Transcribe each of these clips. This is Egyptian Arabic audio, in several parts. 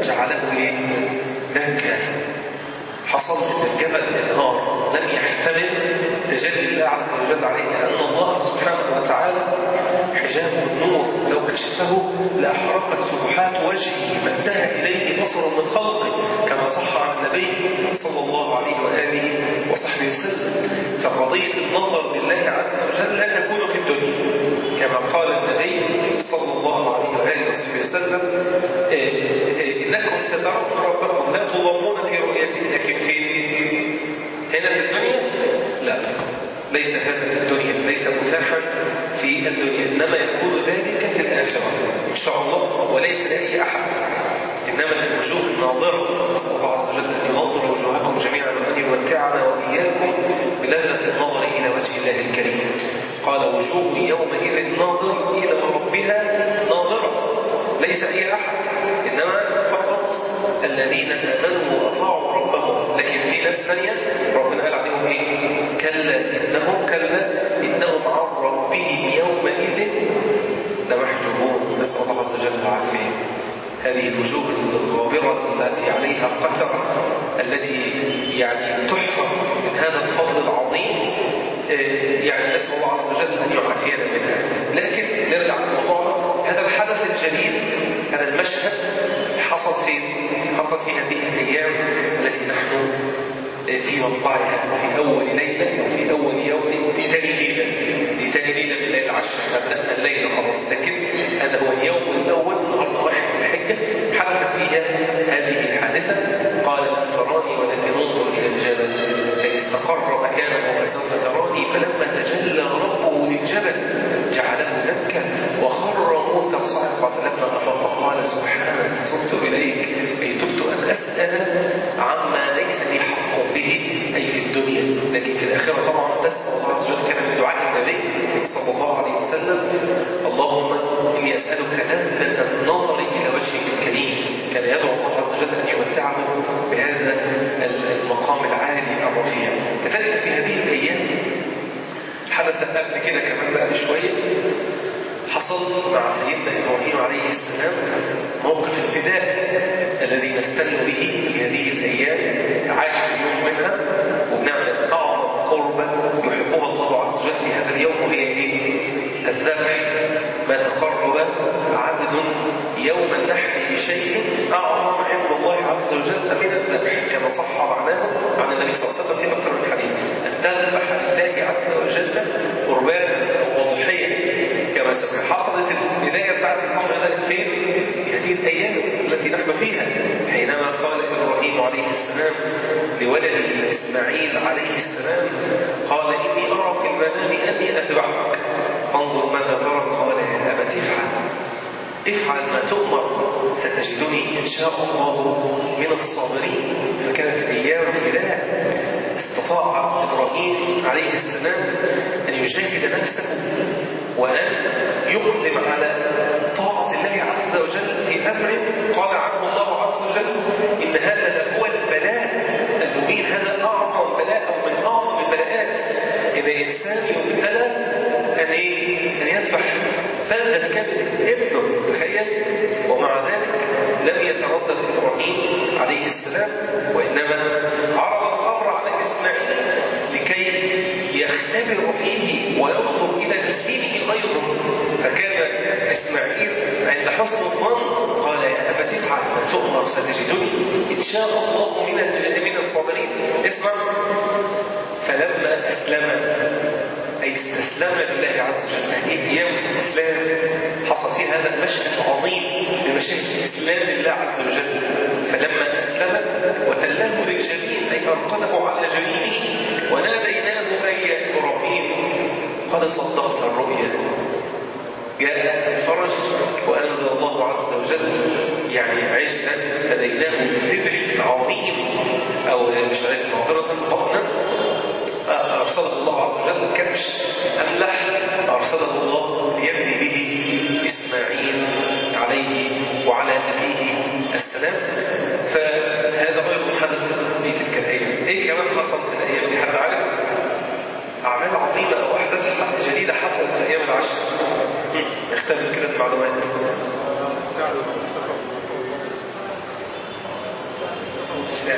جعله ايه دكا حصل ان الجبل انهار لم يحتمل تجلي الله عز وجل عليه لان الله سبحانه وتعالى حجاب النور لو كشفه لاحرقت سبحات وجهه ما انتهى اليه بصر من خلقه كما صح عن النبي صلى الله عليه واله وصحبه وسلم فقضيه النظر لله عز وجل لا تكون في الدنيا كما قال النبي صلى الله عليه واله وصحبه وسلم انكم سترون ربكم لا تضامون في رؤيته لكن في هنا في الدنيا لا ليس هذا في الدنيا ليس متاحا في الدنيا إنما يكون ذلك في الآخرة إن شاء الله وليس لأي أحد إنما للوجوه الناظرة نسأل الله عز وجل أن ينظر وجوهكم جميعا وأن يمتعنا وإياكم بلذة النظر إلى وجه الله الكريم قال وجوه يومئذ ناظرة إلى ربها ناظرة ليس أي أحد إنما فقط الذين آمنوا وأطاعوا ربهم لكن في ناس ثانية ربنا قال عليهم إيه كلا إنهم كلا إنهم عن ربهم يومئذ لمحجوبون نسأل الله عز وجل العافية هذه الوجوه الغابرة التي عليها قتر التي يعني تحفظ من هذا الفضل العظيم يعني نسأل الله عز وجل أن يعافينا منها لكن نرجع لموضوعنا هذا الحدث الجليل هذا المشهد حصل في حصل في هذه الأيام التي نحن في مطلعها في أول ليلة أو في أول يوم دي تاني ليلة دي تاني ليلة من الليل العشر بدأنا الليلة خلاص لكن هذا هو اليوم الأول النهارده واحد في الحجة حدثت فيها هذه الحادثة قال لن تراني ولكن انظر إلى الجبل فإن استقر مكانه فسوف تراني فلما تجلى ربه للجبل جعله دكا وخر موسى صعقا فلما أفاق قال سبحانك تبت إليك أي تبت أن أسأل عما ليس لي حق به أي في الدنيا لكن في الآخرة طبعا تسأل الله عز وجل كما في دعاء النبي صلى الله عليه وسلم اللهم إني أسألك لذة النظر إلى وجهك الكريم كان يدعو الله عز وجل أن يمتعه بهذا المقام العالي الرفيع كذلك في هذه الأيام حدث قبل كده كمان بقى بشوية حصل مع سيدنا إبراهيم عليه السلام موقف الفداء الذي نستن به في هذه الأيام عاش اليوم منها وبنعمل أعظم قربة يحبها الله عز وجل في هذا اليوم وهي إيه؟ الذبح ما تقرب عبد يوم النحر بشيء أعظم عند الله عز وجل من الذبح كما صح معناه عن النبي صلى الله عليه وسلم في أكثر من حديث أن تذبح لله عز وجل قربانا وضحية كما سمع حصلت البداية بتاعت الأمر ده فين؟ في هذه الأيام التي نحن فيها حينما قال إبراهيم عليه السلام لولده إسماعيل عليه السلام قال إني أرى في المنام أني أذبحك فانظر ماذا ترى قال يا أبت افعل افعل ما تؤمر ستجدني إن شاء الله من الصابرين فكانت أيام فداء استطاع إبراهيم عليه السلام أن يجاهد نفسه وأن يقدم على طاعة الله عز وجل في أمر قال عنه الله عز وجل إن هذا لهو البلاء المبين هذا أعظم بلاء أو من أعظم البلاءات إن إنسان يبتلى أن أن يذبح فلذة كبد ابنه تخيل ومع ذلك لم يتردد إبراهيم عليه السلام وإنما عرض الأمر على إسماعيل لكي يختبر فيه وينظر إلى تسليمه أيضا فكان إسماعيل عند حسن الظن قال يا أبت افعل ما تؤمر ستجدني إن شاء الله من من الصابرين اسمع فلما أسلم أي استسلم لله عز وجل هذه أيام الاستسلام حصل فيها هذا المشهد العظيم بمشاهد الاستسلام لله عز وجل فلما أسلم وتله للجبين أي أرقده على جبينه وناديناه أي يا إبراهيم قد صدقت الرؤيا جاء الفرج وأنزل الله عز وجل يعني عشنا فديناه بذبح عظيم أو مش عشنا معذرة ضأنا أرسله الله عز وجل كبش أملح أرسله الله ليفدي به إسماعيل عليه وعلى أبيه السلام فهذا أيضا حدث في تلك الأيام إيه كمان حصل في الأيام دي حد عارف أعمال عظيمة أو أحداث جديدة حصلت في أيام العشر نختبر كده المعلومات الإسلام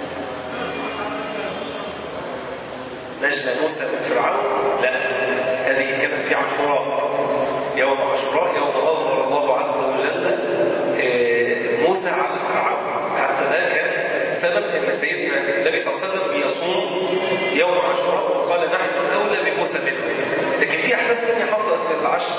نجى موسى من فرعون لا هذه كانت في عاشوراء يوم عاشوراء يوم أظهر الله عز وجل موسى على فرعون حتى ده كان سبب ان سيدنا النبي صلى الله عليه وسلم يصوم يوم عاشوراء وقال نحن اولى بموسى منه لكن في احداث ثانيه حصلت في العشر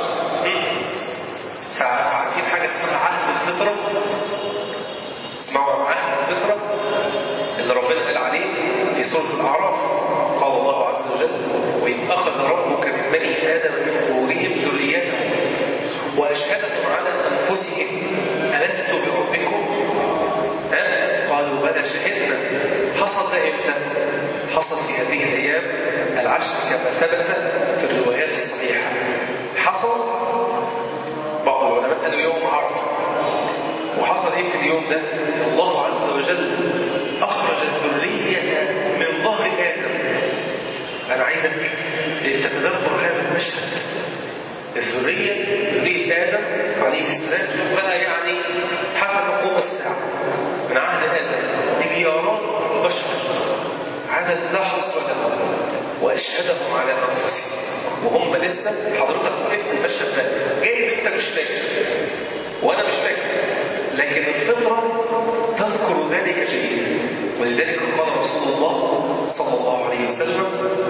فعارفين حاجه اسمها عهد الفطره اسمعوا عن عهد الفطره اللي ربنا قال عليه في سوره الاعراف قال الله عز وجل واذ اخذ ربك من بني ادم من ظهورهم ذريتهم واشهدهم على انفسهم الست بربكم ها قالوا بلى شهدنا حصل ده امتى حصل في هذه الايام العشر كما ثبت في الروايات الصحيحه حصل بعض العلماء قالوا يوم عرفه وحصل ايه في اليوم ده الله عز وجل اخرج الذريه من ظهر ادم انا عايزك تتدبر هذا المشهد الذريه ذريه ادم عليه السلام بقى يعني حتى تقوم الساعه من عهد آدم مليارات بشر عدد لا حصر له وأشهدهم على أنفسهم وهم لسه حضرتك وقفت المشهد ده جايز أنت مش فاكر وأنا مش فاكر لكن الفطرة تذكر ذلك جيدا ولذلك قال رسول الله صلى الله عليه وسلم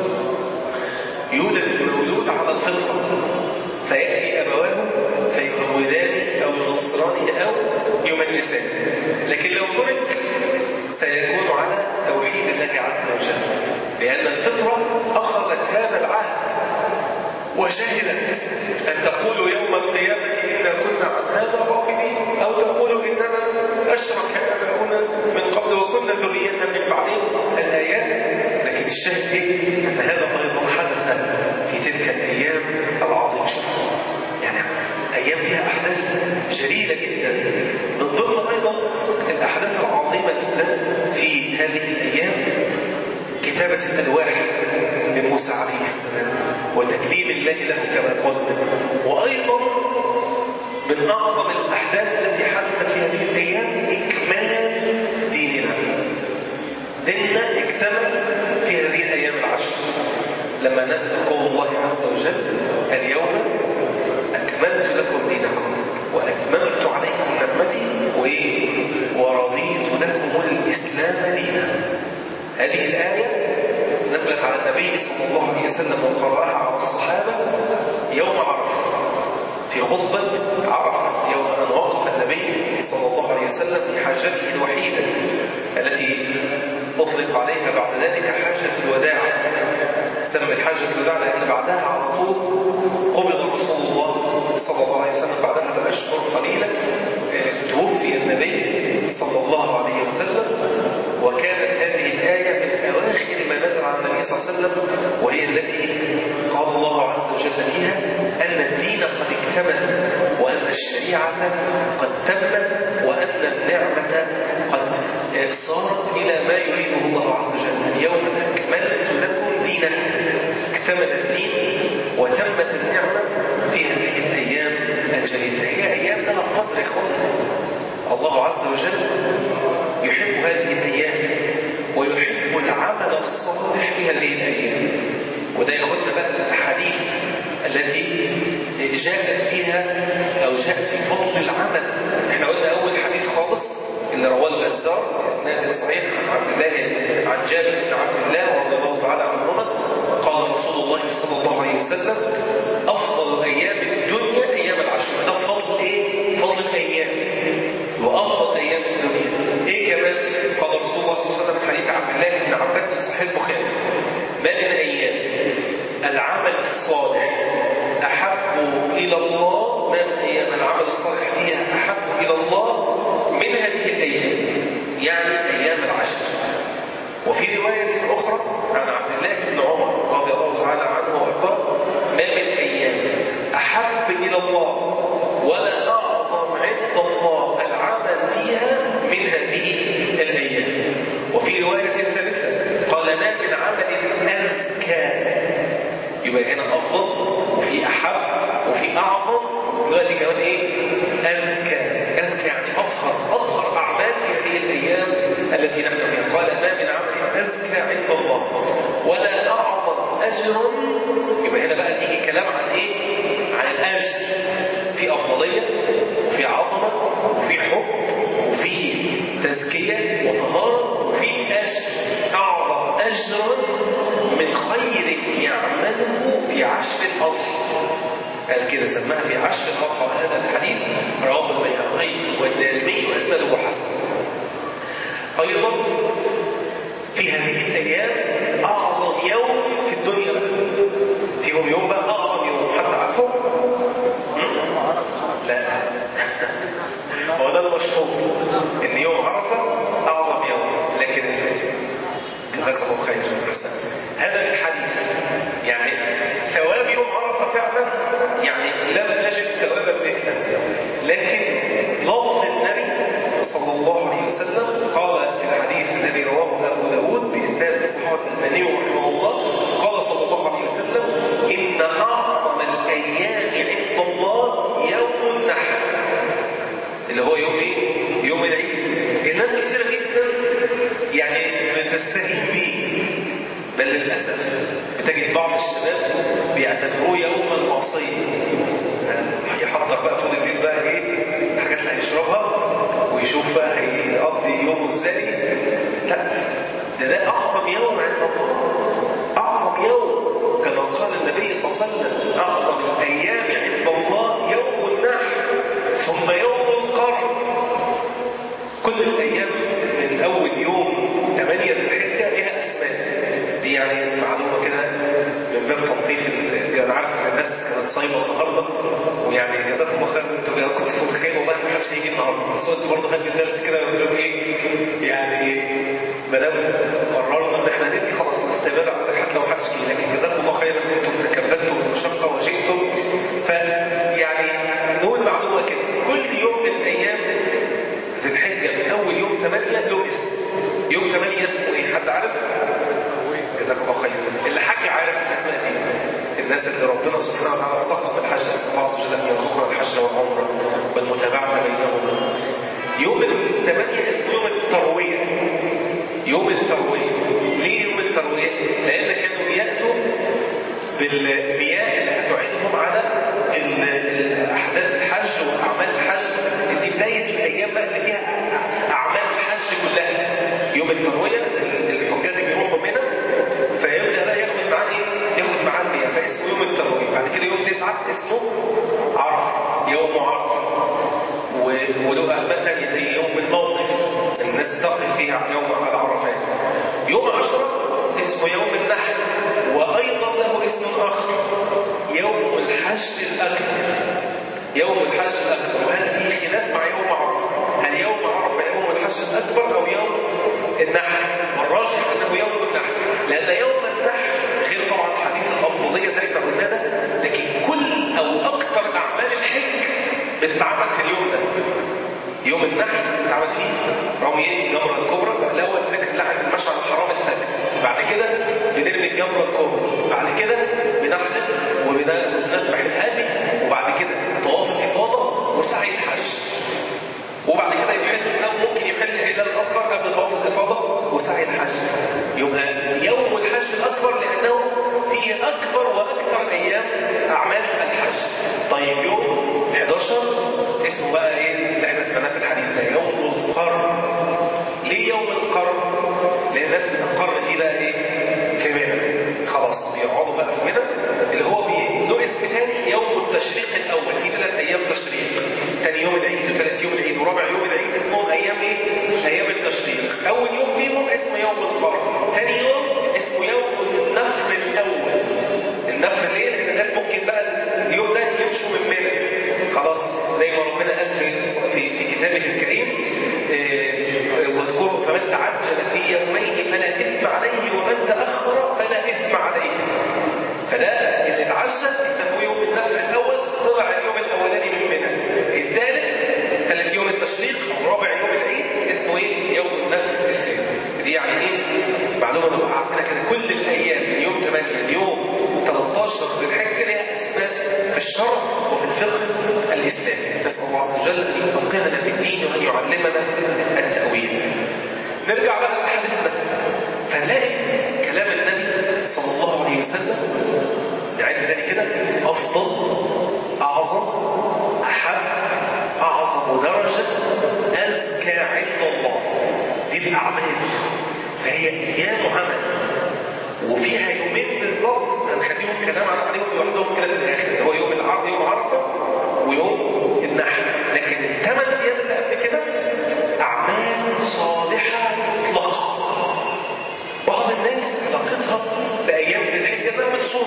يولد المولود على الفطرة فيأتي أبواه فيهودان أو ينصران أو يمجسان لكن لو ترك سيكون على توحيد الله عز وجل لأن الفطرة أخذت هذا العهد وشهدت أن تقول يوم القيامة إنا كنا عن هذا غافلين أو تقول إننا أشرك آباؤنا من قبل وكنا ذرية من بعدهم الآيات لكن الشاهد إيه؟ أن هذا أيضا حدث في تلك الأيام العظيمة يعني أيام فيها أحداث جليلة جدا من ضمن أيضا الأحداث العظيمة جدا في هذه الأيام كتابة الألواح لموسى عليه السلام وتكليم الله له كما قلنا وأيضا من أعظم الأحداث التي حدثت في هذه الأيام إكمال ديننا ديننا اكتمل في هذه الأيام العشر لما نزل قول الله عز وجل اليوم أكملت لكم دينكم وأتممت عليكم نعمتي وإيه؟ ورضيت لكم الإسلام دينا هذه الآية نزلت على النبي صلى الله عليه وسلم وقرأها على الصحابة يوم عرفة في خطبة عرفة يوم أن وقف النبي صلى الله عليه وسلم في حاجته الوحيدة التي أطلق عليها بعد ذلك حاجة الوداع سمى الحاجة الوداع لأن بعدها على طول قبض رسول الله صلى الله عليه وسلم بعدها بأشهر قليلة توفي النبي صلى الله عليه وسلم وكانت هذه الآية من أواخر ما نزل على النبي صلى الله عليه وسلم وهي التي قال الله عز وجل فيها أن الدين قد اكتمل وأن الشريعة قد تمت وأن النعمة قد صارت إلى ما يريده الله عز وجل اليوم أكملت لكم دينكم اكتمل الدين وتمت النعمة في هذه الأيام الجليلة هي أيام لها قدر يا إخوانا الله عز وجل يحب هذه الأيام ويحب العمل الصالح في هذه الأيام وده ياخدنا بقى الأحاديث التي جاءت فيها أو جاءت في فضل العمل احنا قلنا أول حديث خالص اللي رواه البزار بإسناد صحيح عن عبد الله عن جابر بن عبد الله رضي الله تعالى عنهما قال رسول الله صلى الله عليه وسلم أفضل أيام الدنيا أيام العشر ده فضل إيه؟ فضل الأيام وأفضل أيام الدنيا إيه كمان؟ قال رسول الله صلى الله عليه وسلم حديث عبد الله بن عباس في صحيح البخاري ما من أيام العمل الصالح أحب إلى الله ما من أيام العمل الصالح فيها أحب إلى الله من هذه الأيام يعني أيام العشر وفي رواية أخرى عن عبد الله بن عمر رضي الله تعالى عنه وأرضاه ما من ولا أعظم أجرا يبقى هنا بقى تيجي كلام عن إيه؟ عن الأجر في أفضلية وفي عظمة وفي حب وفي تزكية وطهارة وفي أجر أعظم أجرا من خير يعمله في عشر الأضحى قال كده سماها في عشر الأضحى هذا الحديث رواه البيهقي والدارمي وأسنده حسن أيضا في هذه الأيام أعظم يوم في الدنيا فيهم يوم بقى أعظم يوم حتى عارفه؟ لا هو ده المشهور ان يوم عرفه اعظم يوم لكن جزاك الله خير حسن هذا الحديث يعني ثواب يوم عرفه فعلا يعني لم نجد ثوابا مثله لكن لفظ النبي صلى الله عليه وسلم قال في الحديث الذي رواه ابو داود باسناد صحابه الالباني رحمه الله قال صلى الله عليه وسلم ان اعظم الايام عند الله يوم النحر اللي هو يوم ايه؟ يوم العيد الناس كثيرة جدا يعني بتستهين بيه بل للأسف بتجد بعض الشباب بيعتبروه يوم المعصية يحضر بقى طول الليل بقى ايه الحاجات اللي هيشربها ويشوف بقى هيقضي يومه ازاي لا ده ده أعظم يوم عند الله أعظم يوم كما قال النبي صلى الله عليه وسلم أعظم الأيام عند الله يوم النحر ثم يوم القرن كل الأيام من أول يوم 8 ذي الحجة لها أسماء دي يعني معلومة كده من باب تلطيف أنا عارف إن الناس كانت صايمة النهاردة ويعني جزاكم الله خير أنتوا أنا كنت متخيل والله ما حدش هيجي النهاردة بس أنتوا برضه هدي الدرس كده ونقول إيه يعني ما دام قررنا إن إحنا ندي خلاص نستمر على حتى لو ما حدش جه لكن جزاكم الله خير إن أنتم تكبدتم المشقة وجئتم فيعني نقول معلومة كده كل يوم من الأيام ذي الحجة من أول يوم 8 له اسم يوم 8 اسمه إيه حد عارف؟ جزاك الله خير اللي حكي عارف الأسماء دي الناس اللي ربنا سبحانه وتعالى رزقهم بالحج أسأل الله عز وجل أن يرزقنا الحج والعمرة والمتابعة بينهم يوم الثمانية اسمه يوم التروية يوم التروية ليه يوم التروية؟ لأن كانوا بيأتوا بالمياه اللي هتعينهم على أحداث الحج وأعمال الحج دي بداية الأيام بقى اللي فيها أعمال الحج كلها يوم التروية الحجاج بيروحوا منى فيبدأ بقى ياخد معاه إيه؟ ياخد معاه المياه فاسمه يوم التروية بعد كده يوم تسعة اسمه عرفة يوم عرفة وله أسماء تانية زي يوم الموقف الناس تقف فيها على يوم على عرفات يوم عشرة اسمه يوم النحر وأيضا له اسم آخر يوم الحج الأكبر يوم الحج الأكبر وهذا فيه خلاف مع يوم عرفة هل يوم عرفة يوم الحج الأكبر أو يوم النحر والراجح أنه يوم النحر لأن يوم النحر غير طبعا حديث الأفضلية اللي احنا قلنا ده لكن كل أو أكثر أعمال الحج بتتعمل في اليوم ده يوم النحر بتتعمل فيه رمي الجمرة الكبرى الأول ذكر الله عند المشعر الحرام الفجر بعد كده بنرمي الجمرة الكبرى بعد كده بنحلق وبنذبح الهادي وبعد كده طواف الإفاضة وسعي الحج وبعد كده يحل أو ممكن يحل الهلال الأصغر قبل طواف الإفاضة وسعي الحج يبقى يوم الحج الأكبر لأنه فيه أكبر وأكثر أيام أعمال الحج طيب يوم 11 اسمه بقى إيه اللي احنا سمعناه في الحديث ده يوم القرن ليه يوم القرن؟ لأن الناس بتقر فيه بقى إيه؟ في منى خلاص بيقعدوا بقى في منى اللي هو له اسم ثاني يوم التشريق الأول في ثلاث أيام تشريق ثاني يوم العيد وثالث يوم العيد ورابع يوم العيد اسمهم أيام إيه؟ أيام التشريق أول يوم فيهم اسمه يوم القرن ثاني يوم اسمه يوم النفر الأول النفر ليه؟ لأن الناس ممكن بقى اليوم ده يمشوا من منى خلاص زي ما ربنا قال في في, في كتابه الكريم واذكروا فمن تعجل في يومين فلا إثم عليه ومن تأخر فلا إثم عليه فده اللي اتعجل يسموه يوم النفر الأول طلع اليوم الأولاني من منى الثالث ثالث يوم التشريق أو رابع يوم العيد اسمه إيه؟ يوم النفر الثاني دي يعني إيه؟ معلومة نبقى عارفينها كده كل الأيام من يوم 8 ليوم 13 ذي الحجة لها أسماء في الشرع وفي الفقه الإسلامي نسأل الله عز وجل أن يفقهنا في الدين وأن يعلمنا التأويل نرجع بقى لأحاديثنا فنلاقي كلام بالأعمال فهي أيام عمل وفيها يومين بالظبط هنخليهم كلام عن عليهم لوحدهم كده في الآخر هو يوم العرض يوم عرفة ويوم النحر لكن الثمان أيام اللي قبل كده أعمال صالحة مطلقة بعض الناس علاقتها بأيام ذي الحجة إنها بتصوم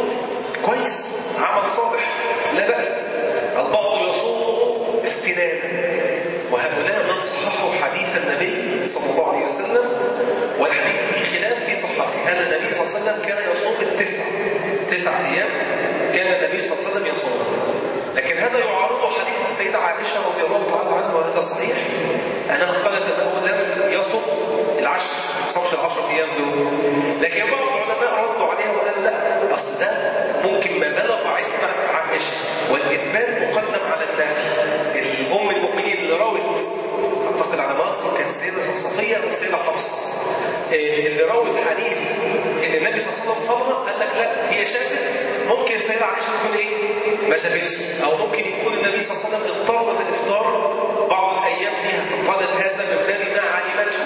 كويس عمل صالح لا بأس البعض يصوم استنادا وهؤلاء من صححوا حديث النبي صلى الله عليه وسلم والحديث في خلاف في صحته أن النبي صلى الله عليه وسلم كان يصوم التسع تسع أيام كان النبي صلى الله عليه وسلم يصوم لكن هذا يعارض حديث السيدة عائشة رضي الله تعالى عنها وهذا صحيح أنها قالت أنه لم يصم العشر ما صامش العشر أيام دول لكن بعض العلماء ردوا عليها وقالوا لا أصل ده ممكن ما بلغ علم عائشة والإثبات مقدم على النافي الأم المؤمنين اللي روت أعتقد على ما أذكر كانت السيدة صفية والسيدة حفصة اللي روت حديث ان النبي صلى الله عليه وسلم صامها قال لك لا هي شافت ممكن السيدة عائشة تكون ايه ما شافتش او ممكن يكون النبي صلى الله عليه وسلم اضطر للافطار بعض الايام فيها فقالت هذا من باب ما علمته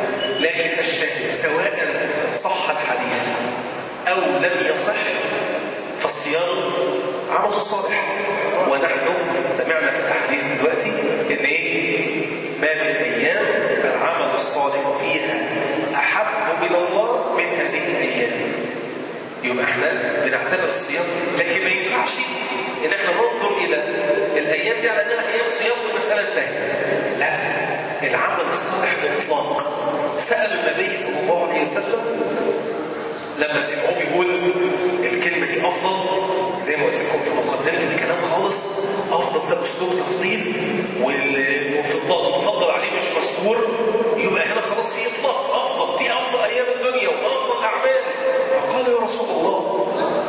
لكن الشاهد سواء صح الحديث او لم يصح فالصيام عمل صالح ونحن سمعنا في الاحاديث دلوقتي ان ايه ما من ايام العمل الصالح فيها احب الى الله من هذه الايام يبقى احنا بنعتبر الصيام لكن ما ينفعش ان احنا ننظر الى الايام دي على انها ايام صيام والمساله انتهت لا العمل الصالح باطلاق سالوا النبي صلى الله عليه وسلم لما سمعوه بيقول الكلمة دي أفضل زي ما قلت لكم في مقدمة الكلام خالص أفضل ده أسلوب تفضيل وفي المفضل عليه مش مذكور يبقى هنا خلاص في إطلاق أفضل دي أفضل أيام الدنيا وأفضل أعمال فقال يا رسول الله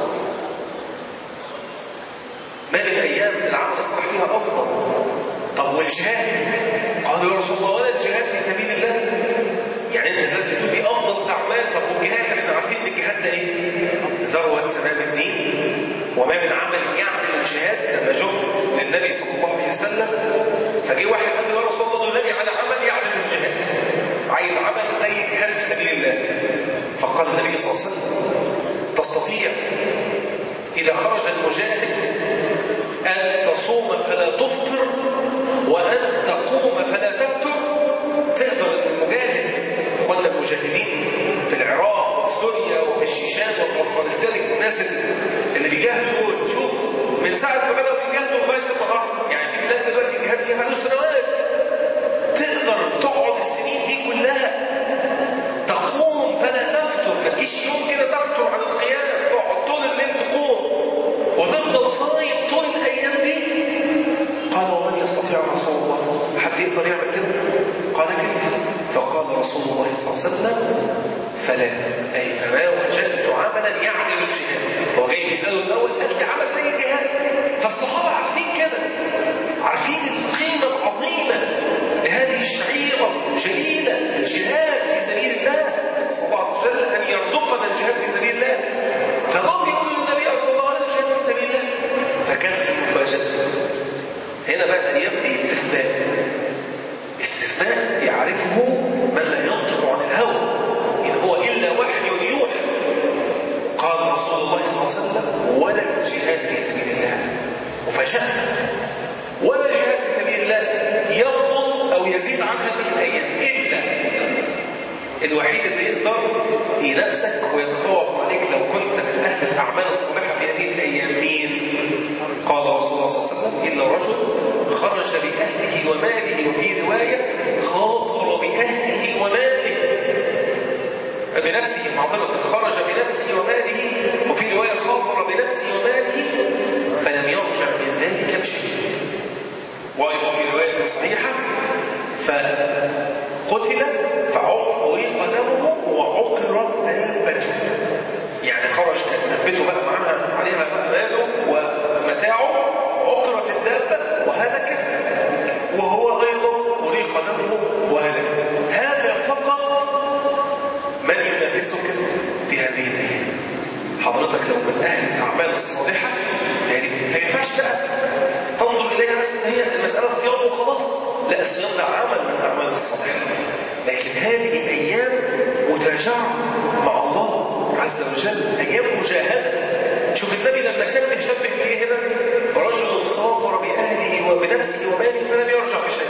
ما من أيام العمل الصالح فيها أفضل طب والجهاد قال يا رسول الله ولا الجهاد في سبيل الله يعني انت دلوقتي تقول دي افضل الاعمال طب والجهاد احنا عارفين ان الجهاد ده ايه؟ ذروه سلام الدين وما من عمل يعدل الجهاد لما جه للنبي صلى الله عليه وسلم فجه واحد قال له يا رسول الله دلني على عمل يعدل الجهاد عايز عمل زي الجهاد في سبيل الله فقال النبي صلى الله عليه وسلم تستطيع اذا خرج المجاهد ان تصوم فلا تفطر وان تقوم فلا تفتر تقدر المجاهد اخواننا المجاهدين في العراق وفي سوريا وفي الشيشان وفي افغانستان الناس اللي بيجاهدوا دول شوف من ساعه ما بداوا يجاهدوا لغايه النهارده يعني في بلاد دلوقتي الجهاد فيها بقاله سنوات تقدر تقعد السنين دي كلها تقوم فلا تفتر ما تجيش يوم كده تفتر عن القيام تقعد طول الليل تقوم وتفضل صايم طول الايام دي قال ومن يستطيع رسول الله حد يقدر يعمل كده قال كيف فقال رسول الله صلى الله عليه وسلم فلا أي فما وجدت عملا يعدل الجهاد هو جاي يسأله الأول قال لي عمل زي الجهاد فالصحابة عارفين كده عارفين القيمة العظيمة لهذه الشعيرة الجليلة الجهاد في سبيل الله صلى الله عليه وسلم أن يرزقنا الجهاد في سبيل الله فهم يقولوا للنبي صلى الله عليه وسلم الجهاد في سبيل الله فكانت المفاجأة هنا بقى الأيام دي استثناء استثناء يعرفه من لا ينطق عن الهوى إن هو إلا وحي يوحى قال رسول الله صلى الله عليه وسلم ولا الجهاد في سبيل الله مفاجأة ولا الجهاد في سبيل الله يفضل أو يزيد عن هذه الأيام إلا الوحيد اللي يقدر ينافسك ويتفوق عليك لو كنت من أهل الأعمال الصالحة في هذه الأيام مين؟ قال رسول الله صلى الله عليه وسلم إلا رجل خرج بأهله وماله وفي رواية خاطر بأهله وماله بنفسه معضلة خرج بنفسه وماله وفي رواية خاطر بنفسه وماله فلم يرجع من ذلك بشيء وأيضا في رواية صحيحة فقتل فعرق دمه وعقرت دابته يعني خرج كانت دابته بقى معاها عليها ماله ومتاعه عقرت الدابة وهلكت وهو أيضا أريق دمه وهلك هذا فقط من ينافسك في هذه الايام حضرتك لو من اهل الاعمال الصالحه يعني ما ينفعش بقى تنظر اليها بس هي المساله صيام وخلاص لا الصيام ده عمل من الاعمال الصالحه لكن هذه مشاعر مع الله عز وجل أيام مجاهدة شوف النبي لما شبه شبه بإيه هنا رجل خاطر بأهله وبنفسه وماله فلم يرجع بشيء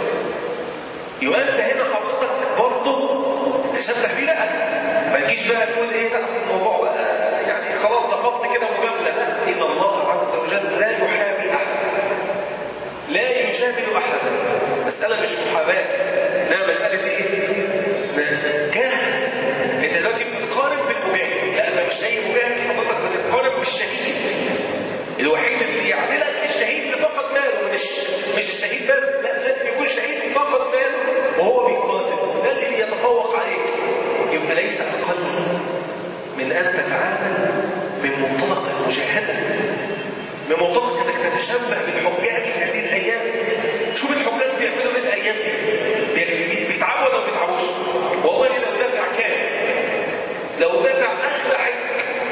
يبقى انت هنا حضرتك برضه تشبه بيه لا ما تجيش بقى تقول ايه لا اصل الموضوع بقى يعني خلاص ده فض كده مجامله لا ان الله عز وجل لا يحابي احد لا يجامل احدا مساله مش محاباه انما مساله ايه؟ جاهد انت دلوقتي بتتقارن بالمجاهد لا ده مش اي مجاهد حضرتك بتتقارن بالشهيد الوحيد اللي يعدلك الشهيد اللي فقد ماله مش مش الشهيد بس لا لازم يكون شهيد فقد ماله وهو بيقاتل ده اللي بيتفوق عليك يبقى ليس اقل من ان تتعامل من منطلق المجاهده من منطلق انك تتشبه بالحجاج في هذه الايام شوف الحجاج بيعملوا ايه الايام دي بيتعبوا ولا ما بيتعبوش والله لو دافع كام لو دافع اغلى حج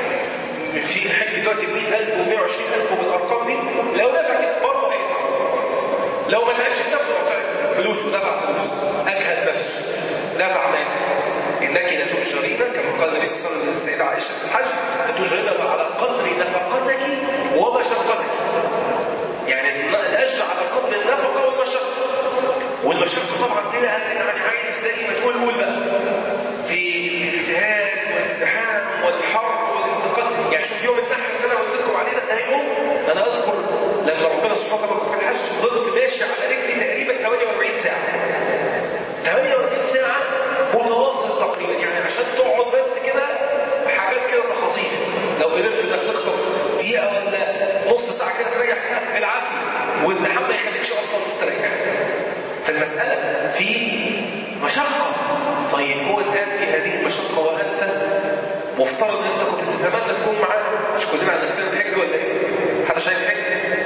في حج دلوقتي ب 100000 و 120000 وبالارقام دي لو دفع كده برضه هيدفع لو ما لقاش نفسه فلوس ودفع فلوس اجهد نفسه دفع مال انك لتؤجرين كما قال النبي صلى الله عليه وسلم للسيده عائشه في الحج لتؤجرين على قدر نفقتك ومشقتك يعني الاجر على قدر النفقه والمشقه والمشقه طبعا دي يعني عايز زي ما تقول قول بقى في الاجتهاد والازدحام والحر والانتقاد يعني شوف يوم النحر اللي انا قلت لكم عليه ده يوم انا اذكر لما ربنا سبحانه وتعالى في الحج فضلت ماشي على رجلي تقريبا 48 ساعه 48 ساعه متواصل تقريبا يعني عشان تقعد بس كده حاجات كده تخاطيف لو قدرت انك تخطف دقيقه ولا نص ساعه كده تريح بالعافيه والزحام ما يخليكش اصلا تستريح فالمساله في مشقه طيب هو الان في هذه المشقه وانت مفترض ان انت كنت تتمنى تكون معانا مش كلنا عن نفسنا الحج ولا ايه؟ حد شايف حج؟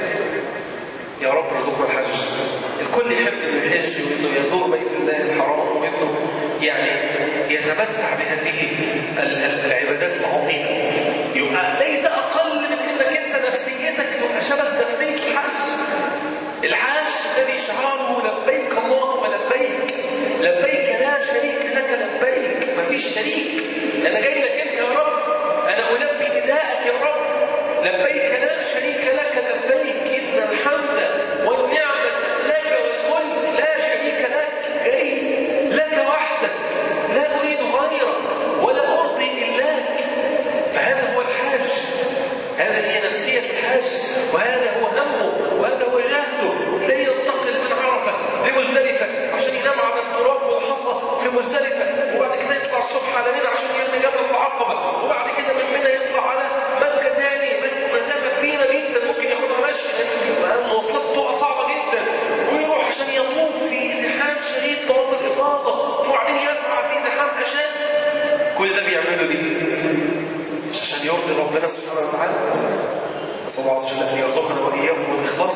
يا رب ارزقنا الحج الكل يحب انه يحج وانه يزور بيت الله الحرام وانه يعني يتمتع بهذه العبادات العظيمه يبقى ليس اقل من انك انت نفسيتك تبقى شبه نفسيه الحج الحاج الذي شعاره لبيك اللهم لبيك لبيك لا شريك لك لبيك مفيش شريك انا جاي لك انت يا رب انا البي نداءك يا رب لبيك لا شريك لك لبيك ان الحمد والنعمه لك والملك لا شريك لك جاي لك وحدك لا اريد غيرك ولا ارضي الاك فهذا هو الحاج هذه هي نفسيه الحاج وهذا هو همه وهذا هو جهده لا ينتقل من عرفه لمزدلفه عشان ينام على التراب والحصى في مزدلفه وبعد كده يطلع الصبح على منى عشان يرمي جبل العقبه وبعد كده من منى يطلع على مكه ثاني مسافه كبيره جدا ممكن ياخدها مشي لان المواصلات بتبقى صعبه جدا ويروح عشان يطوف في زحام شديد طواف الافاضه وبعدين يسعى في زحام اشد كل ده بيعمله ليه؟ عشان يرضي ربنا سبحانه وتعالى نسال الله عز وجل ان يرزقنا واياكم الاخلاص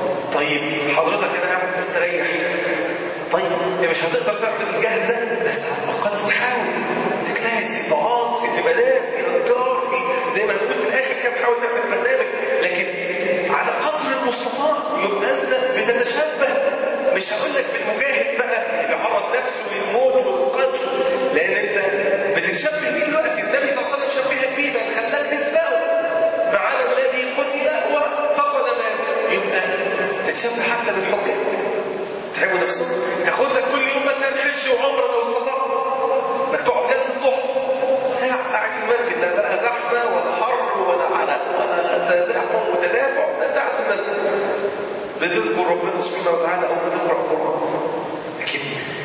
طيب حضرتك كده قاعد مستريح طيب مش هتقدر تعمل الجهد ده بس على الاقل تحاول تجتهد في طاعات في عبادات في اذكار في زي ما نقول في الاخر كده تحاول تعمل برنامج لكن على قدر المستطاع يبقى انت بتتشبه مش هقول لك بالمجاهد بقى اللي عرض نفسه للموت والقتل لان انت بتتشبه بيه دلوقتي النبي صلى الله عليه وسلم شبهك بيه بل خلاك تسبقه معانا الذي قتل وفقد ماله يبقى تتشبه حتى بالحجاج تحبوا نفسهم تاخد لك كل يوم مثلا حج وعمره لو استطعت انك تقعد جلسه ضحى ساعه قاعد في المسجد لا بقى زحمه ولا حر ولا علق ولا تزاحم وتدافع انت قاعد في المسجد بتذكر ربنا سبحانه وتعالى او بتقرا القران لكن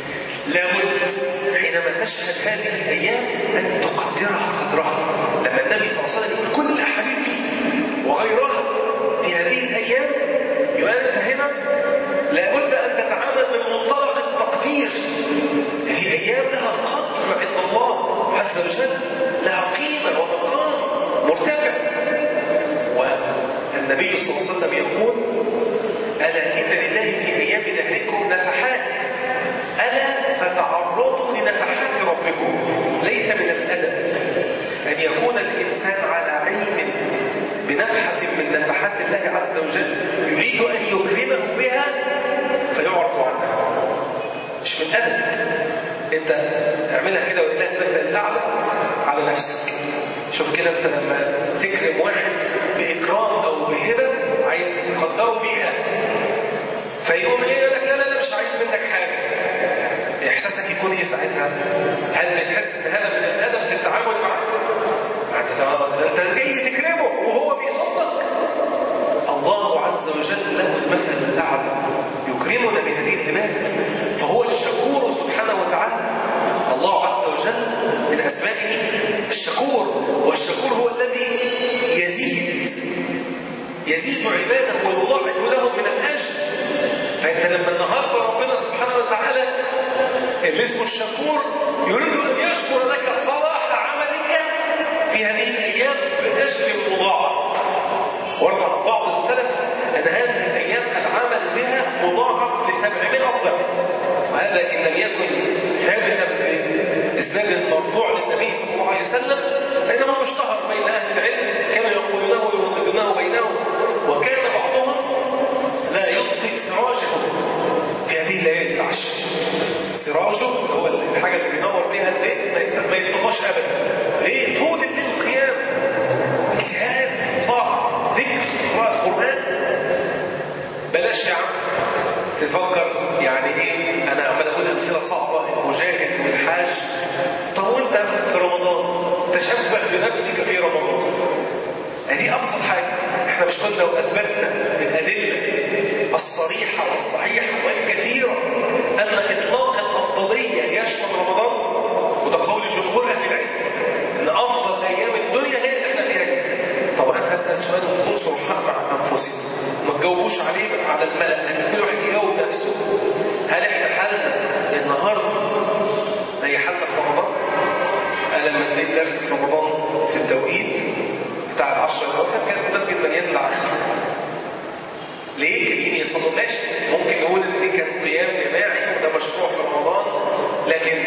لابد حينما تشهد هذه الايام ان تقدرها قدرها لما النبي صلى الله عليه وسلم يقول كل الاحاديث دي وغيرها في هذه الايام يبقى انت هنا لابد ان تتعامل من منطلق التقدير هذه ايام لها قدر عند الله عز وجل لها قيمه ومقام مرتفع والنبي صلى الله عليه وسلم يقول الا ان لله في ايام دهركم نفحات الا فتعرضوا لنفحات ربكم ليس من الادب ان يكون الانسان على علم بنفحه من نفحات الله عز وجل يريد ان يكرمه بها فيعرض عنها مش من أدب أنت اعملها كده ولله المثل الاعلى على نفسك شوف كده انت لما تكرم واحد باكرام او بهبه عايز تقدره بيها فيقوم ايه يقول لك لا لا لا مش عايز منك حاجه احساسك يكون ايه ساعتها؟ هل بتحس ان هذا من الادب في التعامل معك؟ ده انت جاي تكرمه وهو بيصدق الله عز وجل له المثل الاعلى يكرمنا بهذه الهبات فهو الشكور سبحانه وتعالى الله عز وجل من اسمائه الشكور والشكور هو الذي يزيد يزيد عباده ويضاعف لهم من الاجر فانت لما النهارده ربنا سبحانه وتعالى اللي اسمه الشكور يريد ان يشكر لك صلاح عملك في هذه الايام باجر مضاعف ورد عن بعض السلف ان هذه الايام العمل بها مضاعف ل 700 ضعف وهذا ان لم يكن ثابتا باسناد مرفوع للنبي صلى الله عليه وسلم فانه اشتهر بين اهل العلم كانوا يقولونه ويرددونه بينهم وكان بعضهم لا يطفئ سراجه في هذه الليالي العشر سراجه هو الحاجه اللي بينور بيها البيت ما يطفاش ابدا ليه طول الليل قيام اجتهاد طاعه ذكر قراءه قران بلاش يا عم تفكر يعني ايه انا عمال اقول امثله صعبه المجاهد والحاج طب وانت في رمضان تشبه بنفسك في رمضان دي ابسط حاجه احنا مش قلنا واثبتنا بالادله الصريحه والصحيحه والكثيره ان اطلاق الافضليه يشمل رمضان وده قول جمهور اهل العلم ان افضل ايام الدنيا هي اللي احنا فيها دي طب انا هسال سؤال ونكون صرحاء مع انفسنا ما تجاوبوش عليه على الملأ لكن كل واحد يجاوب نفسه هل احنا حالنا النهارده زي حالنا في رمضان؟ انا لما اديت درس في رمضان في التوقيت بتاع العشرة الأواخر كان المسجد مليان بالعشرة ليه كريم يصلوا ماشي ممكن نقول ان دي كان قيام جماعي وده مشروع في رمضان لكن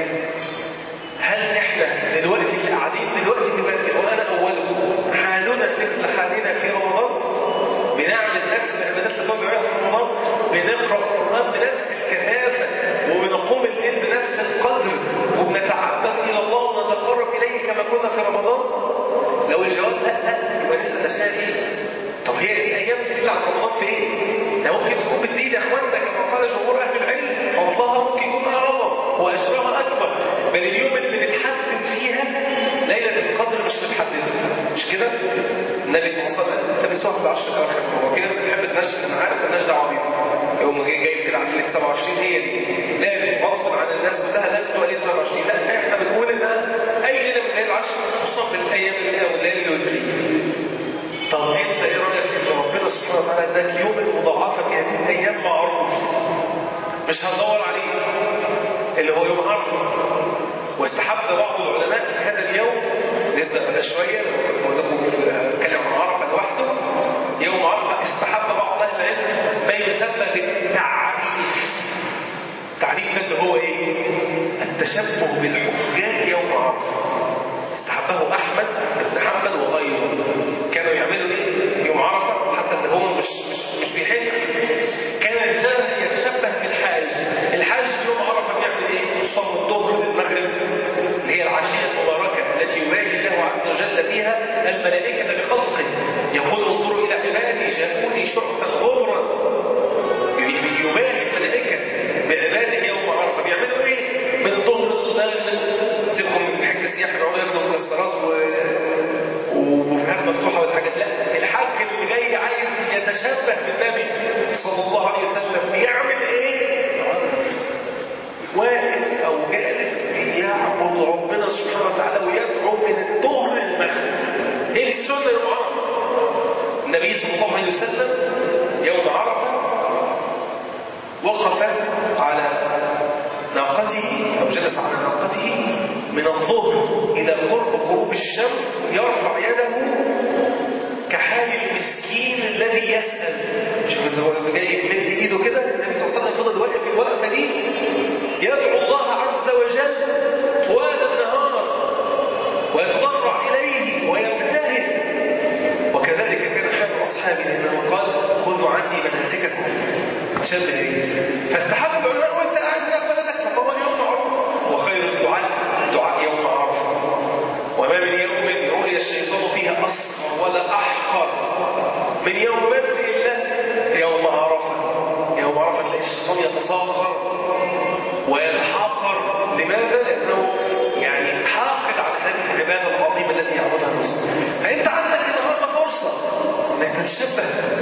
هل احنا دلوقتي اللي قاعدين دلوقتي في المسجد وانا اولكم حالنا مثل حالنا في رمضان بنعمل نفس العبادات اللي كنا بنعملها في رمضان بنقرا القران بنفس الكثافه وبنقوم الليل بنفس القدر وبنتعبد الى الله ونتقرب اليه كما كنا في رمضان لو الجواب لا يبقى نسال نفسها ايه؟ طب هي دي ايام تقل عن رمضان في ايه؟ ده ممكن تكون بتزيد يا اخوان ده كما قال جمهور اهل العلم فضلها ممكن يكون اعظم واجرها اكبر بل اليوم اللي بتحدد فيها ليله القدر مش متحدده مش كده؟ النبي صلى الله عليه وسلم التمسوها في العشر الاواخر هو في ناس بتحب تنشن انا عارف مالناش دعوه بيهم يقوم جاي جايب كده عامل لك 27 هي دي لازم غصب عن الناس كلها لازم تبقى ليله 27 لا احنا بنقول ان اي ليله من الليالي العشر خصوصا في الايام اللي هي والليالي الوتريه طب انت ايه رايك ان ربنا سبحانه وتعالى اداك يوم المضاعفه في هذه الايام معروف مش هندور عليه اللي هو يوم عرفه واستحب بعض العلماء في هذا اليوم نسبة بقى شوية كنت بقول لكم اتكلم عن عرفة لوحده يوم عرفة استحب بعض أهل العلم ما يسمى بالتعريف التعريف اللي هو ايه؟ التشبه بالحجاج يوم عرفة استحبه أحمد بن حنبل وغيره كانوا يعملوا ايه؟ يوم عرفة حتى اللي هم مش مش مش بيحج كان الإنسان يتشبه بالحاج الحاج يوم عرفة بيعمل ايه؟ خصوصا من الظهر للمغرب اللي هي العشية المباركة التي يباهي الله عز وجل فيها الملائكة بخلقه يقول انظروا إلى عبادي جاءوني شعثا غبرا يباهي الملائكة بعباده يوم عرفة بيعملوا ايه؟ من الظهر للمغرب سيبكم من حج السياحة يقعدوا ياكلوا مكسرات و وبوفيهات مفتوحة والحاجات لا الحاج اللي جاي عايز يتشبه بالنبي صلى الله عليه وسلم بيعمل ايه؟ واقف او جالس يعبد ربنا سبحانه وتعالى ويدعو من الظهر للمغرب ايه السنه يوم عرفه النبي صلى الله عليه وسلم يوم عرفه وقف على ناقته او جلس على ناقته من الظهر الى قرب غروب الشمس يرفع يده كحال المسكين الذي يسال شوف اللي هو جاي يمد ايده كده النبي صلى الله عليه وسلم فضل واقف الوقفه دي يدعو الله عز وجل طوال النهار ويتضرع إليه ويبتهل وكذلك كان حال أصحابه لأنه قال خذوا عني مناسككم شبه ايه فاستحب العلماء وانت قاعد هناك بلدك طب هو اليوم معروف وخير الدعاء يتصاغر ويتحاقر لماذا؟ لأنه يعني حاقد على هذه العبادة العظيمة التي يعبدها المسلم فأنت عندك النهاردة فرصة انك تتشبه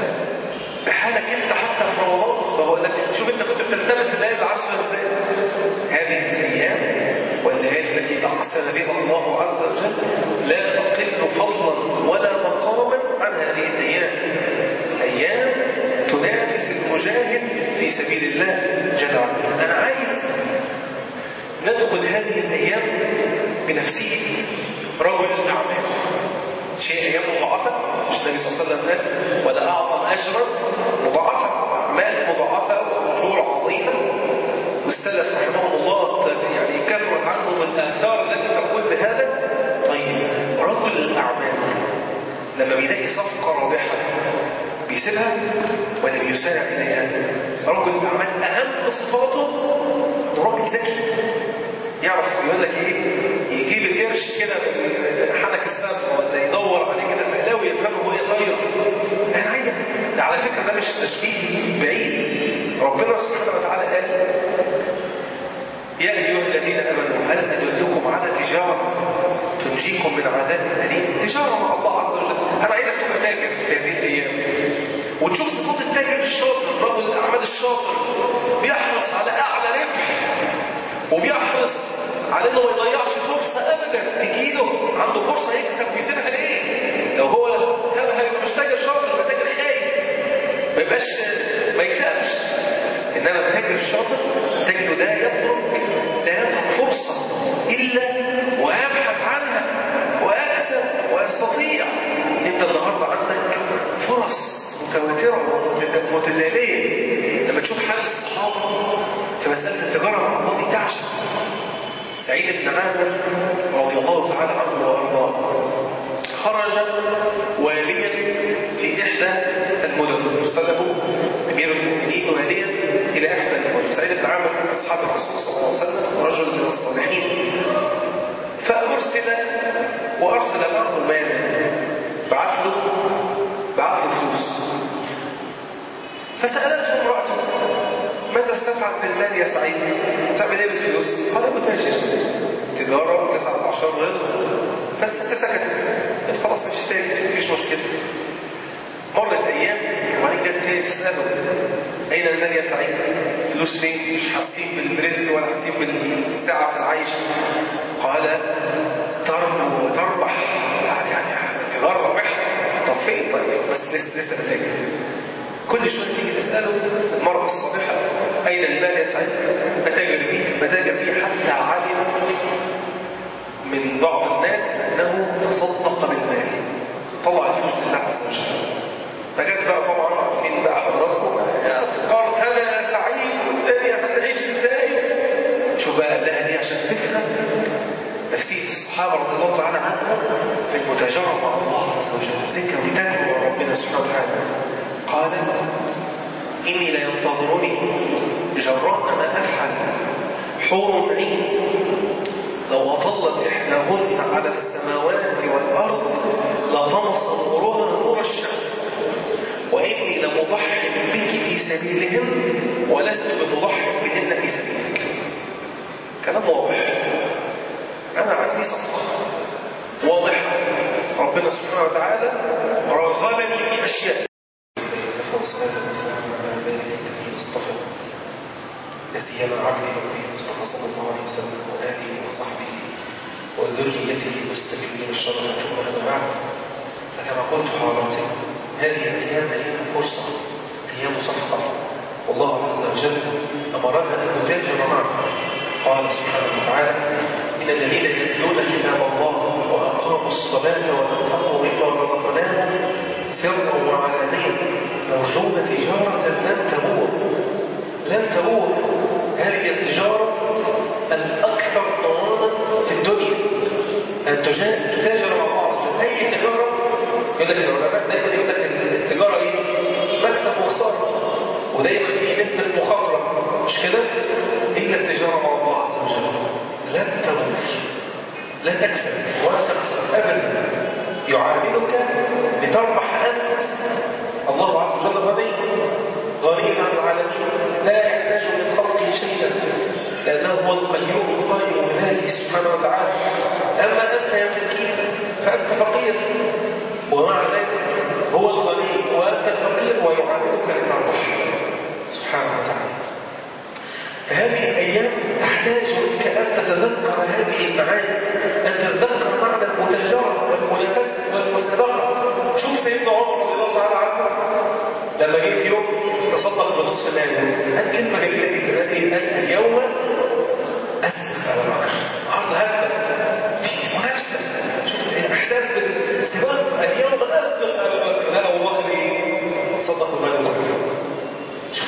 بحالك انت حتى في رمضان بقول لك شوف انت كنت بتلتمس الليالي العشر ازاي هذه الايام والليالي التي اقسم بها الله عز وجل لا تقل فضلا ولا مقاما عن هذه الايام ايام تنافس المجاهد في سبيل الله جل وعلا انا عايز ندخل هذه الايام بنفسيه رجل الاعمال شيء ايام مضاعفه مش النبي صلى الله عليه وسلم قال ولا اعظم اجرا مضاعفه اعمال مضاعفه واجور عظيمه والسلف رحمهم الله يعني كثرت عنهم الاثار التي تقول بهذا طيب رجل الاعمال لما بيلاقي صفقه رابحه بيسيبها ولا بيسارع اليها رجل الاعمال اهم صفاته انه راجل ذكي يعرف يقول لك ايه يجيب القرش كده من حنك السمك ولا يدور عليه كده في علاوي يفهمه وهو يطير يعني عايز ده على فكره ده مش تشبيه بعيد ربنا سبحانه وتعالى قال يا ايها الذين امنوا هل ادلكم على تجاره تنجيكم من عذاب اليم تجاره مع الله عز وجل انا عايزك تبقى تاجر في هذه الايام وتشوف صفات التاجر الشاطر رجل الاعمال الشاطر بيحرص على اعلى ربح وبيحرص على انه ما يضيعش فرصه ابدا تجيله عنده فرصه يكسب ويسيبها ليه؟ لو هو سابها يبقى مش تاجر شاطر يبقى تاجر خايب ما يبقاش ما يكسبش انما التاجر الشاطر تجده لا يترك لا يترك فرصه الا ويبحث عنها واكسب واستطيع انت النهارده عندك فرص متواتره ومتتاليه لما تشوف حال الصحابه في مساله التجاره مع الله دي تعشق سعيد بن عامر رضي الله تعالى عنه وارضاه خرج واليا في احدى المدن ارسله امير المؤمنين واليا الى احدى المدن سعيد بن عامر من اصحاب الرسول صلى الله عليه وسلم رجل من الصالحين فارسل وارسل معه مالا بعث له بعث له فلوس فسالته امراته ماذا استفعل بالمال يا سعيد؟ تعمل ايه بالفلوس؟ قال متاجر تجارة وتسعة عشر رزق فالست سكتت قالت خلاص مفيش تاجر مفيش مشكلة مرت أيام وبعدين جت تاني تسأله أين المال يا سعيد؟ فلوس فين؟ مش حاسين بالبرد ولا حاسين بالسعة في العيش قال تربو وتربح يعني يعني تجارة رابحة طب فين؟ بس لسه لسه بتاجر كل شوية تيجي تسأله المرأة الصالحة أين المال يا سعيد؟ بتاجر بيه بتاجر بيه حتى علمت من بعض الناس أنه تصدق بالمال طلع الفلوس لله عز وجل فجت بقى طبعا عارفين بقى حضراتكم قالت هذا يا سعيد والدنيا هتعيش ازاي شوف بقى قال لها دي عشان تفهم نفسية الصحابة رضي الله تعالى عنهم في المتاجرة مع الله عز وجل ازاي كانوا بيتاجروا مع ربنا سبحانه وتعالى قال إني لينتظرني جراء ما أفعل حور عين لو أطلت إحداهن على السماوات والأرض لطمس نورها نور الشمس وإني لمضحي بك في سبيلهن ولست بمضحي بهن في سبيلك كلام واضح أنا عندي صفقة واضحة ربنا سبحانه وتعالى رغبني في أشياء والصلاة والسلام على ذلك الذي اصطفى لا سيما عبده ونبيه المصطفى صلى الله عليه وسلم وآله وصحبه وذريته المستكبرين الشرف ثم أما بعد فكما قلت حضرتك هذه الأيام أيام فرصة أيام صفقة والله عز وجل أمرنا أن نتاجر معه قال سبحانه وتعالى إن الذين يتلون كتاب الله وأقاموا الصلاة وأنفقوا مما رزقناهم سرا وعلانية يرجون تجارة لن تبور لن تبور هذه التجارة الأكثر ضمانا في الدنيا أن تتاجر مع بعض أي تجارة يقول لك العلماء دايما يقول لك التجارة إيه؟ مكسب وخسارة ودايما في نسبة مخاطرة مش كده؟ إلا التجارة مع الله عز وجل لن تبور لا تكسب ولا تخسر أبدا يعاملك لتربح أنت الله عز وجل غني غني عن العالمين لا يحتاج من خلق هو القيوم القائم بذاته سبحانه وتعالى أما أنت يا مسكين فأنت فقير ومع ذلك هو الغني وأنت الفقير ويعاملك لتربح سبحانه وتعالى فهذه الأيام تحتاج منك أن تتذكر هذه المعاني أن تتذكر معنى المتجارة والمنافسة والمسابقة شوف سيدنا عمر رضي الله تعالى عنه لما جه في يوم تصدق بنصف ماله قال كلمة جميلة جدا قال أن اليوم أسلم أبا بكر النهارده هسلم في منافسة شوف إحساس بالسباق اليوم أسبق أبا بكر لا أبو بكر إيه تصدق بماله كله شوف